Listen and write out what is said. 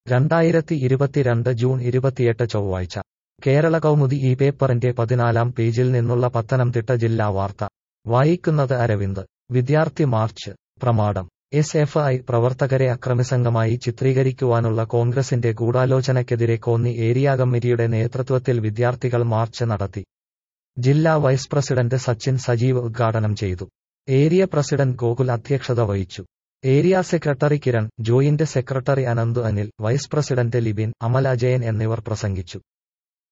രണ്ടായിരത്തി ഇരുപത്തിരണ്ട് ജൂൺ ഇരുപത്തിയെട്ട് ചൊവ്വാഴ്ച കേരള കൗമുദി ഈ പേപ്പറിന്റെ പതിനാലാം പേജിൽ നിന്നുള്ള പത്തനംതിട്ട ജില്ലാ വാർത്ത വായിക്കുന്നത് അരവിന്ദ് വിദ്യാർത്ഥി march Pramadom S F I പ്രവർത്തകരെ അക്രമിസംഘമായി ചിത്രീകരിക്കുവാനുള്ള കോൺഗ്രസിന്റെ ഗൂഢാലോചനയ്ക്കെതിരെ കോന്നി ഏരിയ കമ്മിറ്റിയുടെ നേതൃത്വത്തിൽ വിദ്യാർത്ഥികൾ മാർച്ച് നടത്തി ജില്ലാ വൈസ് പ്രസിഡന്റ് സച്ചിൻ സജീവ് ഉദ്ഘാടനം ചെയ്തു ഏരിയ പ്രസിഡന്റ് ഗോകുൽ അധ്യക്ഷത വഹിച്ചു area secretary Kiran joint secretary Ananthu Anil vice president Libin Amal Ajayan എന്നിവർ പ്രസംഗിച്ചു